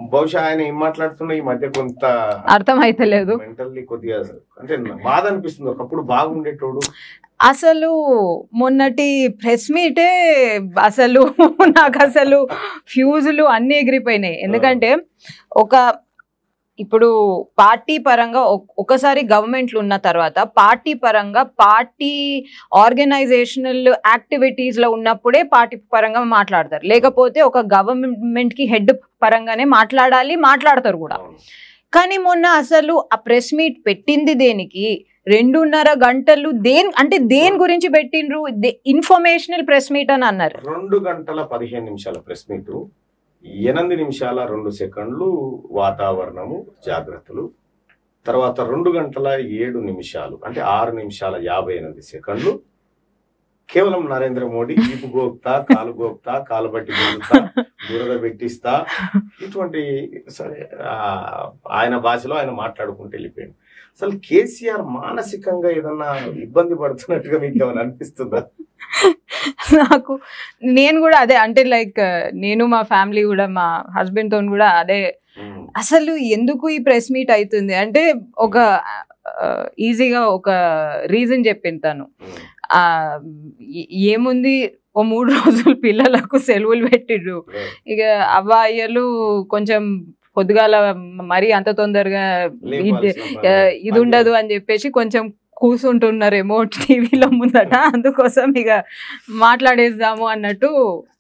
బహుశా ఆయన ఏం మాట్లాడుతున్నా ఈ మధ్య కొంత అర్థం అయితలేదు మెంటల్లీ కొద్దిగా అంటే బాధ అనిపిస్తుంది ఒకప్పుడు బాగుండేటోడు అసలు మొన్నటి ప్రెస్ మీటే అసలు నాకు అసలు ఫ్యూజులు అన్ని ఎగిరిపోయినాయి ఎందుకంటే ఒక ఇప్పుడు పార్టీ పరంగా ఒక్- ఒకసారి గవర్నమెంట్లు ఉన్న తర్వాత పార్టీ పరంగా పార్టీ ఆర్గనైజేషనల్ యాక్టివిటీస్ లో ఉన్నప్పుడే పార్టీ పరంగా మాట్లాడతారు లేకపోతే ఒక గవర్నమెంట్ కి హెడ్ పరంగానే మాట్లాడాలి మాట్లాడతారు కూడా అవును. కానీ మొన్న అసలు ఆ ప్రెస్ మీట్ పెట్టింది దేనికి రెండున్నర గంటలు దేని అంటే దేని గురించి పెట్టిండ్రు ఇన్ఫర్మేషనల్ ప్రెస్ మీట్ అని అన్నారు రెండు గంటల పదిహేను నిమిషాల ప్రెస్ మీట్ ఎనిమిది నిమిషాల రెండు సెకండ్లు వాతావరణము జాగ్రత్తలు తర్వాత రెండు గంటల ఏడు నిమిషాలు అంటే ఆరు నిమిషాల యాభై ఎనిమిది సెకండ్లు కేవలం నరేంద్ర మోడీ ఈపు గోపుతా కాలు గోపుతా కాలు బట్టి గుంజుతా బురద పెట్టిస్తా ఇటువంటి సరే ఆ, ఆయన భాషలో ఆయన మాట్లాడుకుంటూ వెళ్ళిపోయాడు అసలు కేసీఆర్ మానసికంగా ఏదన్నా ఇబ్బంది పడుతున్నట్టుగా మీకు ఏమైనా అనిపిస్తుందా నాకు నేను కూడా అదే అంటే లైక్ నేను మా ఫ్యామిలీ కూడా మా హస్బెండ్ తో కూడా అదే ఉమ్, అసలు ఎందుకు ఈ ప్రెస్ మీట్ అవుతుంది అంటే ఒక ఈజీగా ఒక రీజన్ చెప్పింది తను ఉమ్, ఆ, ఏ- ఏముంది ఓ మూడు రోజులు పిల్లలకు సెలవులు పెట్టిర్రు ఇక అవ్వాయిలు కొంచెం పొద్దుగాల మరీ అంత తొందరగా ఇది లేపాల్సిన ఆ, పని. ఇది ఉండదు అని చెప్పేసి కొంచెం కూర్చుంటున్నారేమో టీవీలో ముందట అందుకోసం ఇక మాట్లాడేద్దాము అన్నట్టు